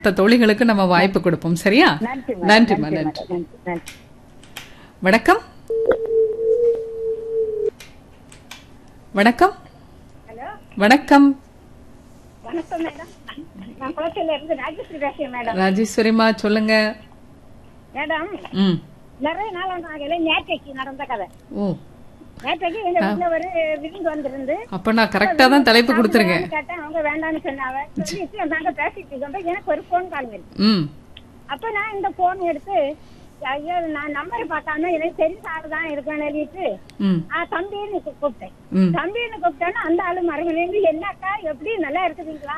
மத்த தோழிகளுக்கு நம்ம வாய்ப்பு கொடுப்போம் சரியா நன்றி மேடம், நன்றிம்மா நன்றி நன்றி மேடம், நன்றி நன்றி வணக்கம் வணக்கம் ஹலோ வணக்கம் வணக்கம் மேடம் நான் குளச்சல்ல இருந்து ராஜேஸ்வரி பேசுறேன் மேடம் ராஜேஸ்வரிமா சொல்லுங்க மேடம் ம் நிறைய நாள் ஆகல நேற்றைக்கு நடந்த கதை ஓ நேற்றைக்கு எங்க வீட்டுல ஒரு விருந்து வந்திருந்து அப்ப நான் கரெக்டா தான் தலைப்பு கொடுத்துருக்கேன் கேட்டேன் அவங்க வேண்டாம்னு சொன்னாங்க சொல்லிட்டு நாங்க பேசிட்டு இருக்கோம் எனக்கு ஒரு போன் கால் வருது ம் அப்ப நான் இந்த போன் எடுத்து ஐயோ நான் நம்பர் பார்க்காம எனக்கு தெரிஞ்ச ஆளு தான் இருக்கேன்னு எழுதிட்டு ம் ஆ தம்பின்னு கூ- கூப்பிட்டேன் ம் தம்பின்னு கூப்பிட்டேன்னா அந்த ஆளு மறுபடியும் என்னக்கா எப்படி நல்லா இருக்குதுங்களா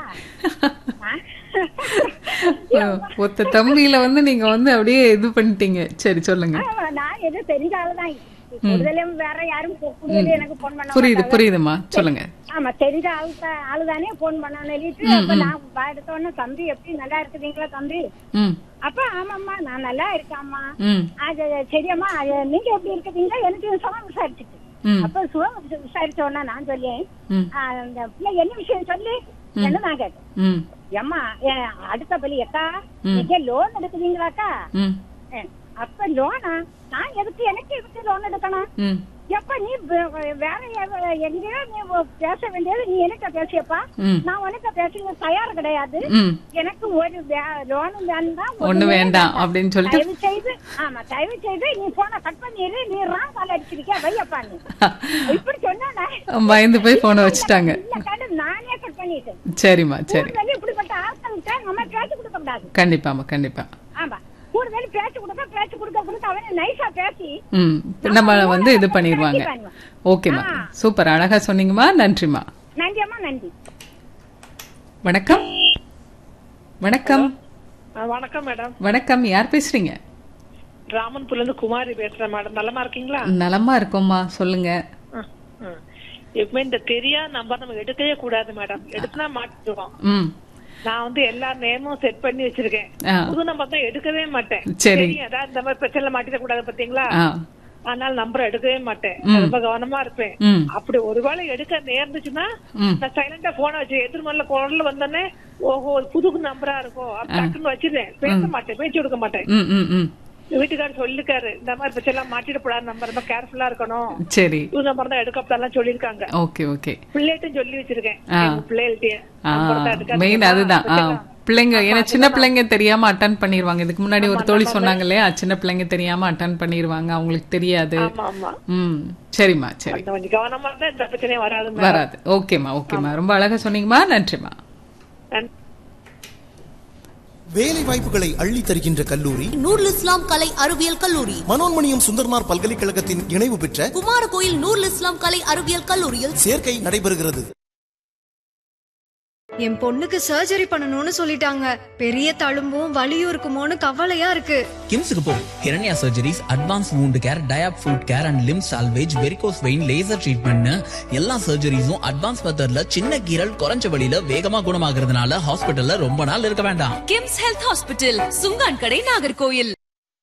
ஆ? ஒத்த தம்பியில வந்து நீங்க வந்து அப்படியே இது பண்ணிட்டீங்க சரி சொல்லுங்க ஆமா, நான் எது தெரிஞ்ச ஆளுதான் கூடுதலும் வேற யாரும் கூ- கூடுதல் எனக்கு போன் பண்ண புரியுது மாட்டாங்க. புரியுதுமா சொல்லுங்க ஆமா தெரிஞ்ச ஆளு ஆளுதானே போன் பண்ண சொல்லிட்டு அப்ப நான் வா- எடுத்த உடனே தம்பி எப்படி நல்லா இருக்குதுங்களா தம்பி ம் அப்ப ஆமாம்மா நான் நல்லா இருக்கேம்மா ம் அது சரியம்மா அது நீங்க எப்படி இருக்குதுங்க எனக்கு சுகம் விசாரிச்சுட்டு ம் அப்ப சுகம் விசா- விசாரிச்ச உடனே நான் சொல்லேன் ம் ஆ, அந்த பிள்ளை என்ன விஷயம் சொல்லு என்ன நான் கேட்டேன் ம் ஏம்மா என் அடுத்த பள்ளி அக்கா நீங்க லோன் எடுக்குறீங்களாக்கா ம் அஹ், அப்ப லோனா நான் எதுக்கு எனக்கு எதுக்கு லோன் எடுக்கணும் ம் எப்ப நீ வே- வேற எவ- எங்கேயோ நீ ஒ- பேச வேண்டியது நீ எனக்கு பேசியப்பா ம் நான் உனக்கு பேச தயார் கிடையாது ம் எனக்கு ஒரு லோனும் வேண்டாம் ஒண்ணு ஒண்ணுமே வேண்டாம் அப்படின்னு சொல்லிட்டு தயவு செய்து ஆமா தயவு செய்து நீ போன கட் பண்ணிடு நீ ராங் கால் அடிச்சிருக்கியா வையப்பா நீ இப்படி சொன்னா நான் பயந்து போய் போனை வச்சுட்டாங்க இல்ல கண்டு நானே கட் பண்ணிட்டேன் சரிம்மா சரி கூடுதல் இப்படிப்பட்ட ஆட்கள்கிட்ட நம்ம பேச்சு கொடுக்க கூடாது கண்டிப்பாமா கண்டிப்பா ஆமா கூடுதல் பேச்சு கொடுக்க பேச்சு கொடுக்க கொடுக்க அவனை நைஸா பேசி ம் நம்ம வந்து இது பண்ணிடுவாங்க ஓகேம்மா சூப்பர் அழகா சொன்னீங்கம்மா நன்றிம்மா நன்றியம்மா நன்றி வணக்கம் வணக்கம் ஆ, வணக்கம் மேடம் வணக்கம் யார் பேசுறீங்க ராமன்புர்ல இருந்து குமாரி பேசுறேன் மேடம் நலமா இருக்கீங்களா நலமா இருக்கோம்மா சொல்லுங்க ஆ, ஆ. எப்பவுமே இந்த தெரியாத நம்பர் நம்ம எடுக்கவே கூடாது மேடம் எடுத்துனா மாட்டிடுவோம் ம் நான் வந்து எல்லா நேமும் செட் பண்ணி வச்சிருக்கேன் ஆ புது நம்பர் தான் எடுக்கவே மாட்டேன் சரி. தெரியும், அதாவது இந்த மாதிரி பிரச்சனை மாட்டிட கூடாது பாத்தீங்களா ஆ அதனால நம்பர் எடுக்கவே மாட்டேன் ம். ரொம்ப கவனமா இருப்பேன் ம் அப்படி ஒருவேளை எடுக்க நேர்ந்துச்சுன்னா ம் நான் சைலண்டா போன வச்சு எதிர்மல்ல குரல்ல வந்தோடனே ஓஹோ ஒரு புது நம்பரா இருக்கும் அப்ப டக்குன்னு வச்சிருந்தேன் பேச மாட்டேன் பேச்சு கொடுக்க மாட்டேன் ம் ம் ம் வீட்டுக்காரர் சொல்லிருக்காரு இந்த மாதிரி பிரச்சனை எல்லாம் மாட்டிடக்கூடாது நம்ம ரொம்ப கேர்ஃபுல்லா இருக்கணும் சரி புது நம்பர் தான் எடுக்கப்படலாம் சொல்லிருக்காங்க ஓகே ஓகே பிள்ளைகிட்டும் சொல்லி வச்சிருக்கேன் ஆ. எங்க பிள்ளைகள்ட்டயே ஆ number தான் எடுக்காதீங்க. மெயின் அதுதான் ஆ பிள்ளைங்க ஏன்னா சின்ன பிள்ளைங்க தெரியாம அட்டன் பண்ணிருவாங்க இதுக்கு முன்னாடி ஒரு தோழி சொன்னாங்க இல்லையா சின்ன பிள்ளைங்க தெரியாம அட்டன் பண்ணிருவாங்க அவங்களுக்கு தெரியாது ஆமா ஆமா ம் சரிம்மா சரி அந்த கொஞ்சம் கவனமா இருந்தா இந்த பிரச்சனையே வராது மேடம். வராது ஓகேம்மா ஓகேம்மா ரொம்ப அழகா சொன்னீங்கம்மா நன்றிம்மா நன்றி. வேலை வாய்ப்புகளை அள்ளி தருகின்ற கல்லூரி நூருல் இஸ்லாம் கலை அறிவியல் கல்லூரி மனோன்மணியம் சுந்தர்மார் பல்கலைக்கழகத்தின் இணைவு பெற்ற குமாரகோயில் நூருல் இஸ்லாம் கலை அறிவியல் கல்லூரியில் சேர்க்கை நடைபெறுகிறது என் பொண்ணுக்கு சர்ஜரி பண்ணணும்னு சொல்லிட்டாங்க பெரிய தழும்பும் வலியும் இருக்குமோன்னு கவலையா இருக்கு கிம்ஸுக்கு போ Hiranya surgeries advance wound care டயாப் foot care and limb salvage varicose vein laser ட்ரீட்மெண்ட்னு எல்லா சர்ஜரிஸும் அட்வான்ஸ் மெத்தட்ல சின்ன கீரல் குறைஞ்ச வழியில வேகமா குணமாகறதுனால ஹாஸ்பிட்டல்ல ரொம்ப நாள் இருக்க வேண்டாம் கிம்ஸ் ஹெல்த் ஹாஸ்பிட்டல் சுங்கான் கடை நாகர்கோயில்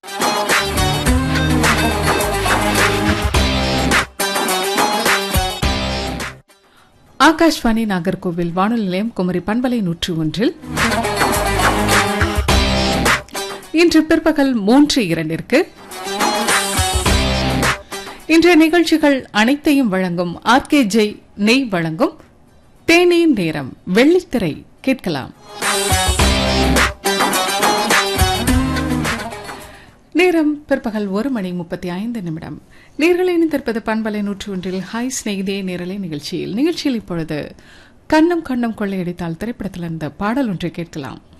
ஆகாஷ்வாணி நாகர்கோவில் வானொலி நிலையம் குமரி பண்பலை நூற்று ஒன்றில் இன்று பிற்பகல் மூன்று இரண்டிற்கு இன்றைய நிகழ்ச்சிகள் அனைத்தையும் வழங்கும் ஆர்கே ஜெய் நெய் வழங்கும் தேநீர் நேரம் வெள்ளித்திரை கேட்கலாம் நேரம் பிற்பகல் ஒரு மணி முப்பத்தி ஐந்து நிமிடம் நேர்களை இணைந்திருப்பது பண்பலை நூற்று ஒன்றில் ஹாய் ஸ்நேகிதே நேரலை நிகழ்ச்சியில் நிகழ்ச்சியில் இப்பொழுது கண்ணம் கண்ணம் கொள்ளையடித்தால் திரைப்படத்தில் இருந்த பாடல் ஒன்றை கேட்கலாம்